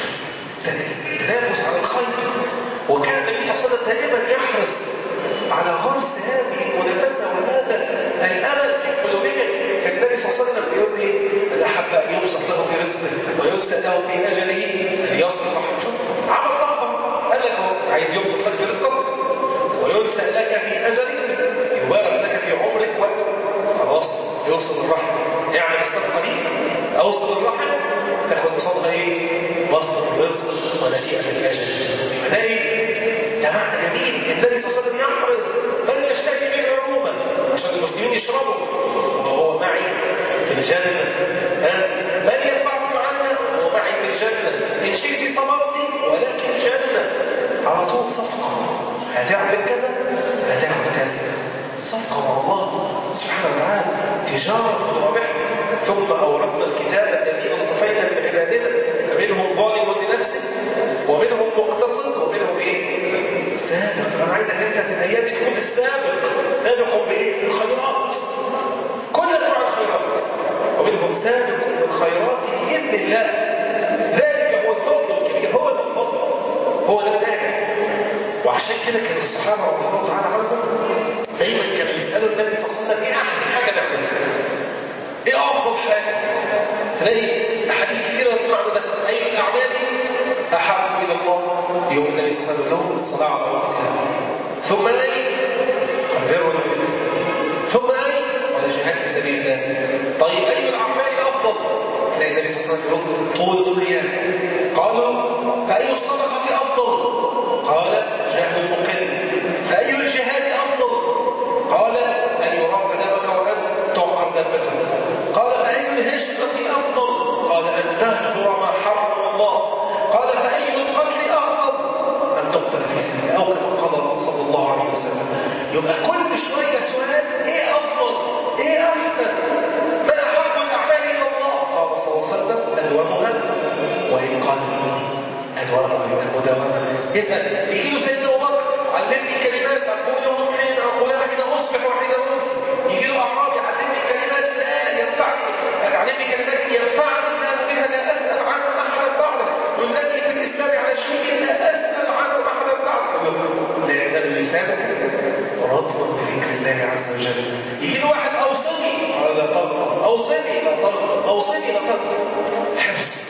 تنافس على الخير وكان النبي صلى الله عليه وسلم دائما يحرص على غرس هذه المنافسه وهذا الامل في قلوبهم كان النبي صلى الله عليه وسلم بيقول لي من احب ان يبسط له في رزقه ويسال له في اجله فليصل رحمه شوف عمل رحمه قال لك هو عايز يبسط لك في رزقك وينسأ لك في اجلك يبارك لك في عمرك خلاص يوصل الرحمه اعمل الصدقه دي اوصل الرحم تاخد قصادها ايه؟ بسط الرزق ونسيئة الأجل ده ايه؟ ده معنى جميل النبي صلى الله عليه وسلم يحرص من يشتكي به عموما عشان المسلمين يشربوا وهو معي في الجنة ها؟ من يدفعه عنا وهو معي في الجنة إن شئت صبرت ولكن جنة على طول صفقة هتعمل كذا هتعمل كذا صفقة مع الله سبحانه وتعالى تجارة رابحة ثم أورثنا الكتاب الذين اصطفينا من عبادنا فمنهم ظالم لنفسه ومنهم مقتصد ومنهم ايه؟ سابق انا عايزك انت في الايام دي تكون السابق سابق بايه؟ بالخيرات كل انواع الخيرات ومنهم سابق بالخيرات باذن الله ذلك هو الفضل الكبير هو ده الفضل هو ده الناجح وعشان كده كان الصحابه رضي الله تعالى عنهم دايما كانوا يسالوا النبي صلى الله عليه وسلم ايه احسن حاجه نعملها؟ ايه افضل حاجه؟ تلاقي احاديث كثيره المعنى ده اي الاعمال احب الى الله يوم النبي صلى الله عليه وسلم الصلاه على وقتها ثم اي البر ثم اي قال جهاد في سبيل الله طيب اي الاعمال افضل تلاقي النبي صلى الله عليه وسلم يرد طول القيام قالوا فاي الصدقه افضل قال جهد المقل فاي الجهاد افضل قال ان يراق دمك وان تعقر دابته قال فاي الهجره افضل قال ان تهجر ما حرم الله قال فاي القتل افضل ان تقتل في سبيل او كما قال صلى الله عليه وسلم يبقى كل شويه سؤال ايه افضل ايه احسن ما احب الاعمال الى الله قال صلى الله عليه وسلم ادومها وان قل ادومها المداومه يسال يجي له سيدنا ابو بكر علمني كلمات اقولهم حين اقولها حين اصبح وحين امسي يجي له اعرابي علمني كلمات لا ينفعني علمني كلمات ينفعني لا بها لا اسال عنها احدا بعدك دلني في الاسلام على شيء لا اسال عنه احدا بعدك لا يزال لسانك رطبا بذكر الله عز وجل يجي له واحد اوصني قال لا تغضب اوصني لا تغضب اوصني لا تغضب حفظ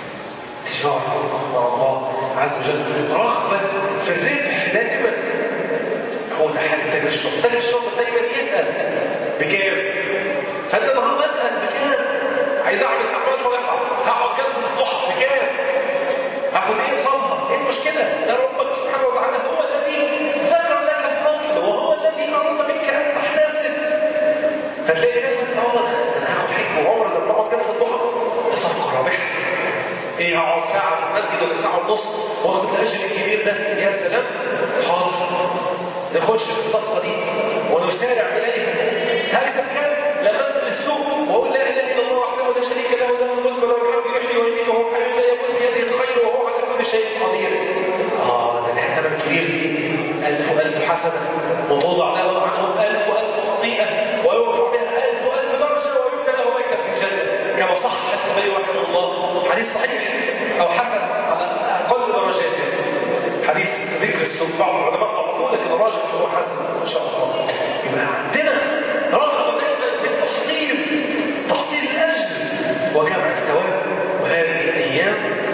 تجارة مع الله عز وجل رغبة في الربح دائما هو ده حاجة تاج الشرطة تاج الشرطة دايما يسأل بكام فأنت النهارده اسأل بكام عايز أعمل أعمال صالحة هقعد جلسة الضحى بكام هاخد إيه صلها إيه المشكلة ده ربك سبحانه وتعالى هو الذي ذكر لك الفضل وهو الذي أراد منك أن تحتسب فتلاقي نفسك اه أنا هاخد حكم وعمر لما أقعد جلسة الضحى ده صفقة رابحة ايه هقعد ساعة في المسجد ولا ساعة ونص واخد الاجر الكبير ده يا سلام حاضر نخش في الصفقة دي ونسارع اليها هكسب كام لما انزل السوق واقول لا اله الا الله وحده لا شريك له له الملك وله الحمد يحيي ويميت وهو حي لا يموت بيده الخير وهو على كل شيء قدير اه ده الاحتمال الكبير دي ألف ألف حسنة وتوضع له عنه ألف ألف خطيئة ويرفع بها ألف ألف درجة ويبنى له بيتا في الجنة كما صح النبي رحمه الله حديث صحيح أو حسن على أقل درجاته حديث ذكر السوق بعض العلماء قالوا لكن راجح هو حسن إن شاء الله يبقى عندنا رغبة دائما في التحصيل تحصيل الأجر وجمع الثواب وهذه الأيام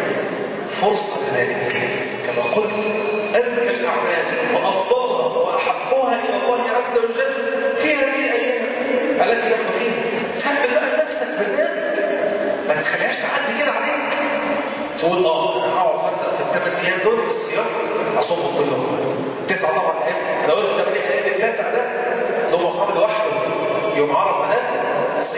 فرصة لذلك كما قلت أزكى الأعمال وأفضلها وأحبها إلى الله عز وجل في هذه الأيام التي نحن فيها تعمل بقى لنفسك برنامج ما تخليهاش تعدي كده عليك تقول اه انا هقعد مثلا في الثمان ايام دول الصيام اصوم كلهم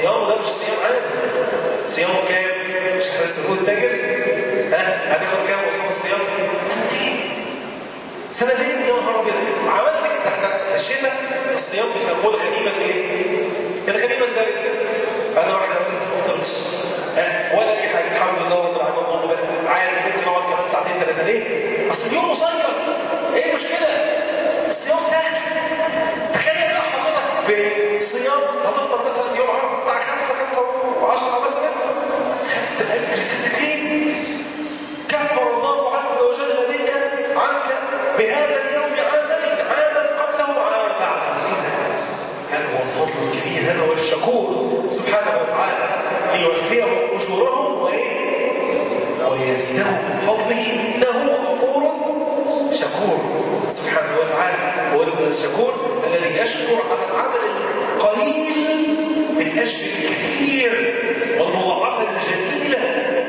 صيامه ده مش صيام عادي صيامه كام؟ مش احنا لسه بنقول تاجر ها هناخد كام قصاد الصيام؟ سنتين سنتين يا نهار ابيض عملت كده احنا في الشتاء الصيام بيسموه الغنيمه الايه؟ الغنيمه البارده انا واحده لسه ما فطرتش ها ولا اي حاجه الحمد لله رب العالمين اللهم بارك عادي ممكن اقعد كمان ساعتين ثلاثه ليه؟ اصل اليوم قصير ايه المشكله؟ الصيام سهل تخيل لو حضرتك بصيام هتفطر مثلا يوم عرفه الساعه 5 5 و10 مثلا خدت اجر سنتين كفر الله عز وجل بك عنك بهذا اليوم عاما عاما قبله وعاما بعده هذا هو الفضل الكبير هذا هو الشكور سبحانه وتعالى ليوفيهم اجورهم وايه ويزيدهم من فضله انه غفور شكور سبحانه وتعالى هو الشكور الذي يشكر على العمل القليل من اجل الكثير والمضاعفه الجميله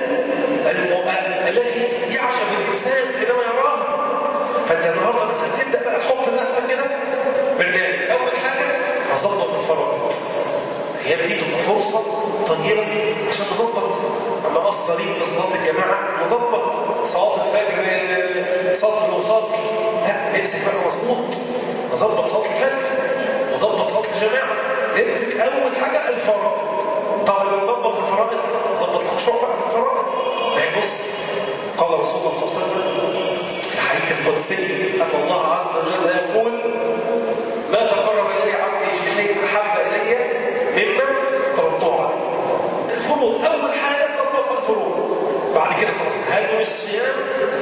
التي يعجب الانسان حينما يراها فانت النهارده مثلا تبدا بقى تحط لنفسك كده برنامج اول حاجه اظبط الفرائض هي دي تبقى فرصه طيبه عشان نظبط اما قصه ليك في صلاه الجماعه نظبط صلاه الفجر سطر وسطر لا امسك بقى مظبوط نظبط صلاه الفجر نظبط صلاه الجماعه نمسك اول حاجه الفرائض طب لو نظبط الفرائض نظبط الخشوع بقى في الفرائض يعني بص قال رسول الله صلى الله عليه وسلم في الحديث القدسي ان الله عز وجل يقول ما تقرب الي عبدي بشيء احب الي مما افترضته عليه الفروض اول حاجه تظبط الفروض بعد كده خلاص هل الصيام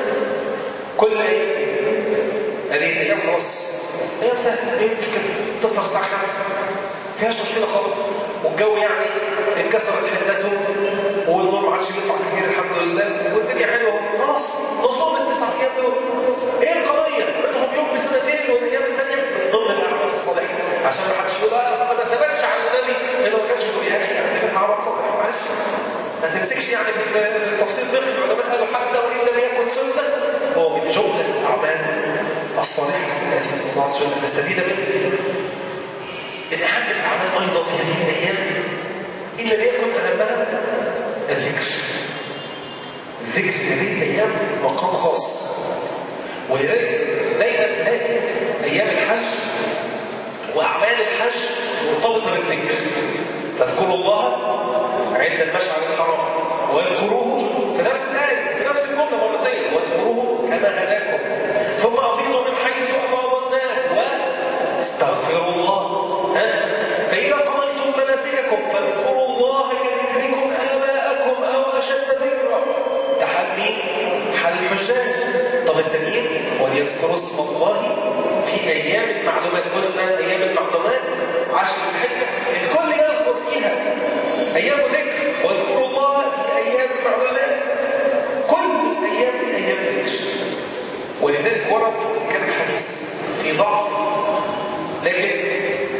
كل ايه هذه الايام خلاص ايام سهله ايه مشكله تفطر الساعه 5 فيهاش مشكله خالص والجو يعني اتكسرت حدته والنور ما عادش بيطلع كتير الحمد لله والدنيا حلوه خلاص نصوم التسع ايام دول ايه القضيه؟ انتم يوم بسنتين والايام الثانيه من ضمن الاعمال الصالحه عشان ما حدش يقول لا اصل ما ثبتش على النبي انه ما كانش يقول يا اخي اعتبرها عمل صالح معلش ما تمسكش يعني في التفصيل فقهي العلماء قالوا حتى وان لم يكن سنه هو من جمله الاعمال الصالحه التي نسال الله عز وجل نستزيد منها من أهم الأعمال أيضا في هذه الأيام إن لم يكن أهمها الذكر الذكر في هذه الأيام مقام خاص ولذلك دايما تلاقي أيام الحج وأعمال الحج مرتبطة بالذكر تذكروا الله عند المشعر الحرام واذكروه في نفس الآية في نفس الجملة مرتين واذكروه كما هداكم ثم أفيضوا من حيث أفاض الناس واستغفروا الله فإذا قضيتم مناسككم فاذكروا الله كذكركم آباءكم أو أشد ذكرا تحدي حل الحجاج طب التانيين وليذكروا اسم الله في أيام المعلومات قلنا أيام المعلومات عشر الحجة الكل يذكر فيها أيام ذكر واذكروا الله في أيام المعلومات كل الأيام دي أيام ذكر ولذلك ورد كان حديث في ضعف لكن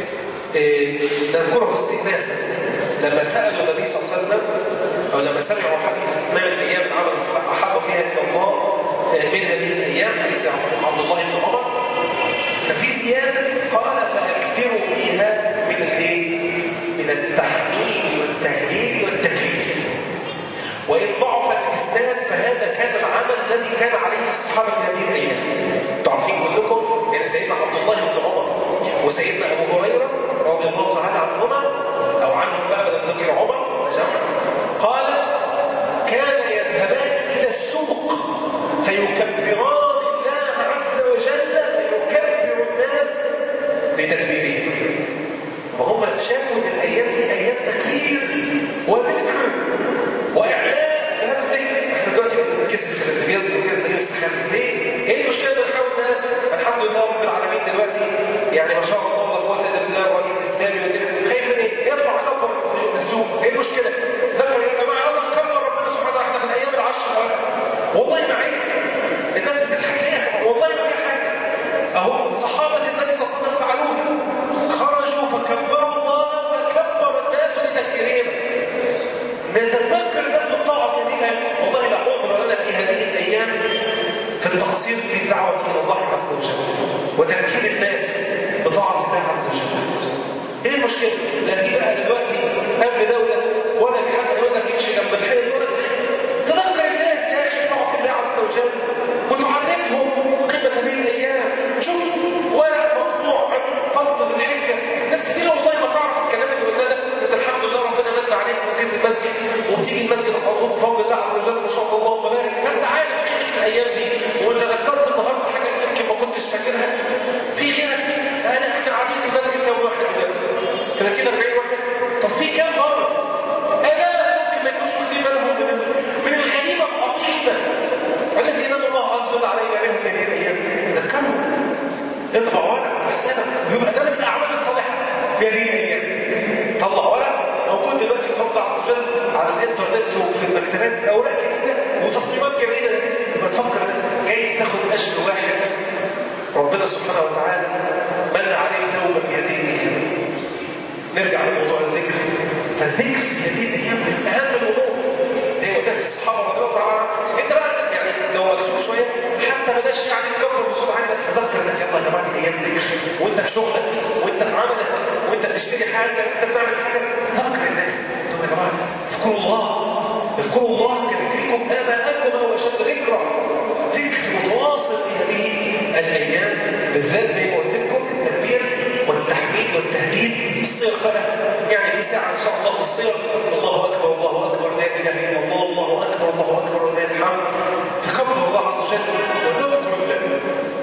نذكره استئناسا لما سألوا النبي صلى الله عليه وسلم أو لما سمعوا حديث ما من أيام العمل الصالح أحب فيها إلى الله من هذه الأيام حديث عبد الله بن عمر ففي زيادة قال فأكثروا فيها من الايه؟ من التحميد والتهليل والتكبير وإن ضعف الإسناد فهذا كان العمل الذي كان عليه الصحابة في هذه الأيام تعرفين كلكم يعني سيدنا عبد الله بن عمر وسيدنا أبو هريرة رضي الله تعالى عنهما أو عنهم بقى بدل ذكر عمر وجمع قال كان يذهبان إلى السوق فيكبران الله عز وجل فيكبر الناس بتكبيرهم وهم شافوا ان الايام دي ايام تكبير وذكر واعلاء هذا الذكر احنا دلوقتي بنكسب في التلفزيون كده تلاقيه مستخف ليه؟ ايه المشكله اللي بنحاول الحمد لله رب العالمين دلوقتي يعني ما شاء الله لا قوه الا بالله الرئيس الاسلامي والدنيا خايف من ايه؟ يطلع كبر في السوق ايه المشكله؟ ذكر يا جماعه يلا نكبر ربنا سبحانه وتعالى احنا في الايام العشر والله ما عيب الناس بتضحك ليه والله ما في حاجه اهو صحابه النبي صلى الله عليه وسلم فعلوها خرجوا فكبروا الله فكبر الناس بتكبيرهم نتذكر الناس بالطاعه في هذه والله لا عذر لنا في هذه الايام في التقصير في الدعوه الى الله عز وجل وتذكير الناس بطاعه الله عز وجل ايه المشكله؟ لا في بقى دلوقتي قبل ده وجدت في المكتبات اوراق جديده وتصميمات جميله يبقى تفكر جايز تاخد اجر واحد ربنا سبحانه وتعالى من عليه توبه في هذه الايام نرجع لموضوع الذكر فالذكر في هذه الايام من اهم الامور زي ما قلت لك الصحابه رضي الله تعالى عنهم انت بقى يعني لو مكسوف شويه حتى بلاش يعني تكبر بصوت عالي بس تذكر الناس يلا يا جماعه دي ايام ذكر وانت في شغلك وانت في عملك وانت بتشتري حاجه وانت بتعمل حاجه ذكر الناس يا جماعه اذكروا الله اذكروا الله كذكركم اباءكم او اشد ذكرى ذكر متواصل في هذه الايام بالذات زي ما قلت لكم التكبير والتحميد والتهليل الصيغ بقى يعني في ساعه ان شاء الله في الصيغ الله اكبر الله اكبر لا اله الا الله الله اكبر الله اكبر ولله الحمد تكبر الله عز وجل وتذكر الله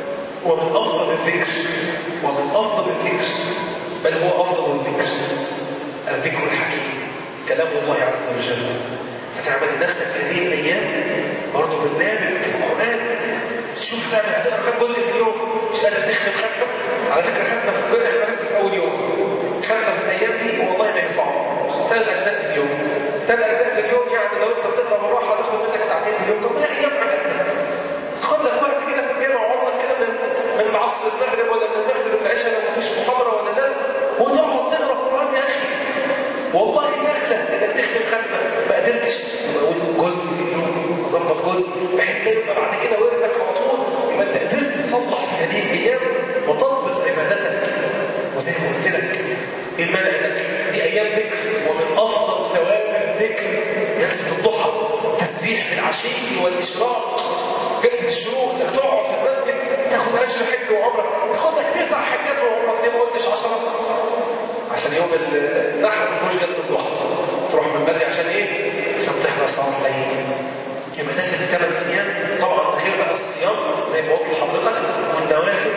ومن افضل الذكر ومن افضل الذكر بل هو افضل الذكر الذكر الحكيم كلام الله عز وجل فتعمل لنفسك هذه الايام برضه برنامج في القران شوف تعمل هتقرا كام جزء في اليوم مش قادر تختم ختمه على فكره ختمه في الجزء احنا لسه في اول يوم ختمه في الايام دي والله ما هي صعبه ثلاث اجزاء في اليوم ثلاث اجزاء في اليوم يعني لو انت بتقرا بالراحه تاخد منك ساعتين في اليوم طب ما هي ايام عجبتك خد لك وقت كده في الجامع وعمرك كده من من العصر المغرب ولا من المغرب للعشاء لو مفيش محاضره ولا ناس وتقعد تقرا قران يا اخي والله سهله انك تختم ختمه ما قدرتش اقول جزء في اليوم اظبط جزء بحيث لا يبقى بعد كده وردك على طول يبقى انت قدرت تصلح في هذه الايام وتضبط عبادتك وزي ما قلت لك ايه المانع لك دي ايام ذكر ومن افضل ثواب الذكر جلسه الضحى تسبيح بالعشي والاشراق جلسه الشروق انك تقعد في المسجد تاخد اجر حج وعمره تاخد لك تسع حجات وعمره ليه ما قلتش 10 عشان يوم النحر ما فيهوش جلسه الضحى تروح من بدري عشان ايه؟ عشان تحضر صلاه العيد يبقى ده كده ثمان ايام طبعا ده غير بقى الصيام زي ما قلت لحضرتك والنوافل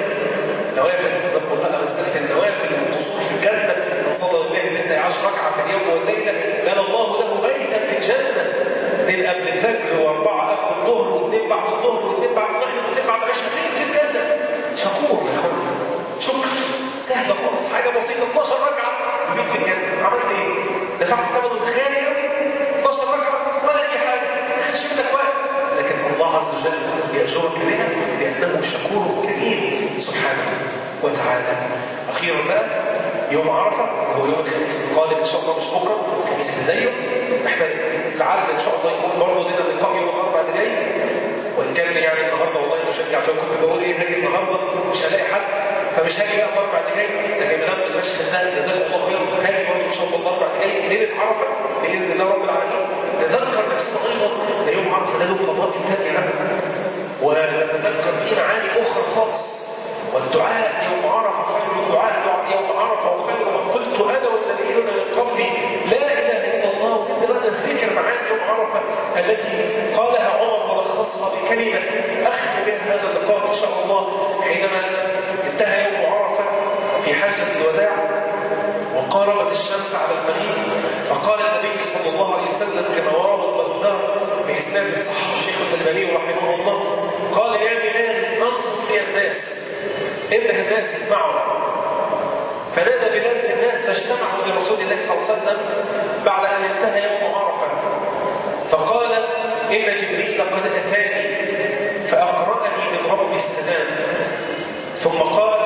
نوافل تظبط بقى مساله النوافل والقصور في الجنه من صلى الله 12 ركعه في اليوم والليله بنى الله له بيتا في الجنه اثنين قبل الفجر واربعه قبل الظهر واثنين بعد الظهر واثنين بعد المغرب واثنين بعد العشاء فين في الجنه شكور يا اخوان شكر سهله خالص حاجه بسيطه 12 ركعه بيت في الجنه عملت ايه؟ دفعت ثمن غالي قوي 12 ركعه ولا اي حاجه ما خدش منك وقت لكن الله عز وجل يأجرك بها لأنه شكور كريم سبحانه وتعالى أخيرا بقى يوم عرفة هو يوم الخميس القادم إن شاء الله مش بكرة الخميس اللي زيه احنا لعل إن شاء الله يكون برضه لنا لقاء يوم الأربعاء اللي جاي وإن كان يعني النهارده والله مشجع عشان كنت بقول إيه هاجي النهارده مش هلاقي حد فمش هاجي بقى الأربعاء اللي جاي لكن ما دام المشهد ده جزاك الله خير هاجي برضه إن شاء الله الأربعاء اللي جاي ليلة عرفة بإذن الله رب العالمين نذكر نفسنا أيضا أن يوم عرفة ده له فضائل تانية ونتذكر فيه معاني أخرى خالص والدعاء يوم عرفة خير الدعاء يوم عرفة وخير ما قلت أنا والنبيون من قبلي لا إله إلا الله وإنما نذكر معاني يوم عرفة التي قالها عمر ولخصها بكلمة أختم بها هذا اللقاء إن شاء الله حينما انتهى يوم عرفة في حجة الوداع وقاربت الشمس على المغيب فقال النبي صلى الله عليه وسلم كما رواه البزار بإسناد صحيح الشيخ الألباني رحمه الله قال يا بلال انصت لي الناس انه الناس يسمعوا فنادى بلال في الناس فاجتمعوا لرسول الله صلى الله عليه وسلم بعد أن انتهى يوم عرفة فقال إن جبريل قد أتاني فأقرأني من رب السلام ثم قال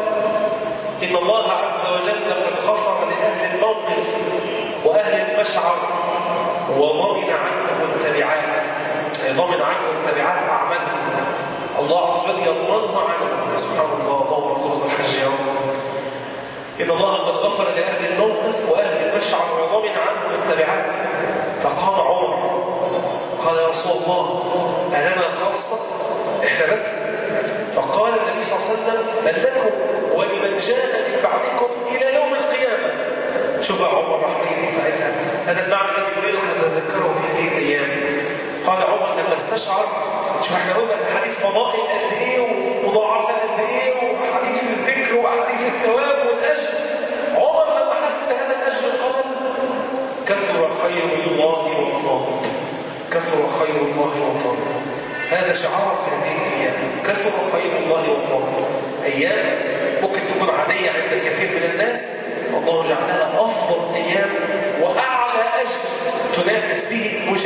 إن الله عز وجل قد غفر لأهل الموقف وأهل المشعر وضمن عنهم التبعات ضمن عنهم تبعات أعمالهم الله عز وجل يضمنها عنهم سبحان الله اللهم ارزقنا الحج يا رب إن الله قد غفر لأهل الموقف وأهل المشعر وضمن عنهم التبعات فقام عمر قال يا رسول الله ألنا خاصة إحنا بس فقال النبي صلى الله عليه وسلم بل لكم ولمن جاء من بعدكم إلى يوم القيامة شوف عمر رحمه ساعتها هذا المعنى الذي يريد أن نتذكره في هذه الأيام قال عمر لما استشعر شوف احنا قلنا الحديث فضائل قد ايه ومضاعفة قد ايه وحديث الذكر وحديث الثواب والأجر عمر لما حس بهذا الأجر قال كثر خير الله وطاب كثر خير الله وطاب هذا شعار في هذه الأيام كثر خير الله وطاب أيام ممكن تكون عادية عند كثير من الناس الله جعلها أفضل أيام وأعلى أجر تنافس به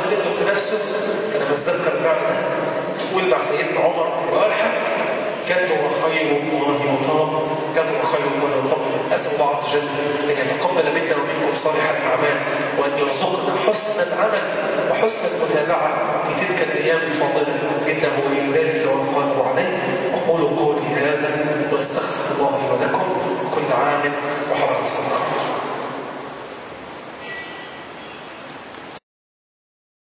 كده قلت نفسه أنا بتذكر المعنى تقول مع سيدنا عمر وأرحم كثر خير الله وطاب كثر خير الله وطاب أسأل الله عز وجل أن يتقبل منا ومنكم صالح الأعمال وأن يرزقنا حسن العمل وحسن المتابعة في تلك الأيام الفاضلة إنه ولي ذلك والقادر عليه أقول قولي هذا وأستغفر الله لي ولكم كل عام وحرمت